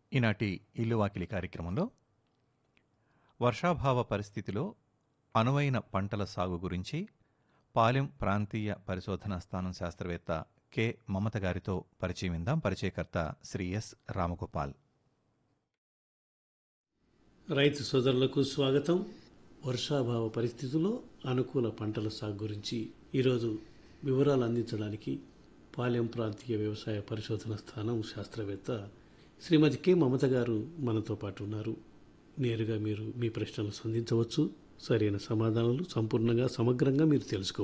ఈనాటి ఇల్లు వాకిలి కార్యక్రమంలో వర్షాభావ పరిస్థితిలో అనువైన పంటల సాగు గురించి పాలెం ప్రాంతీయ పరిశోధనా స్థానం శాస్త్రవేత్త కె మమత గారితో పరిచయం విందాం పరిచయకర్త శ్రీ ఎస్ రామగోపాల్ రైతు సోదరులకు స్వాగతం వర్షాభావ పరిస్థితుల్లో అనుకూల పంటల సాగు గురించి ఈరోజు వివరాలు అందించడానికి పాలెం ప్రాంతీయ వ్యవసాయ పరిశోధన స్థానం శాస్త్రవేత్త శ్రీమతి కె మమత గారు మనతో పాటు ఉన్నారు నేరుగా మీరు మీ ప్రశ్నలు సంధించవచ్చు సరైన సమాధానాలు సంపూర్ణంగా సమగ్రంగా మీరు తెలుసుకోవచ్చు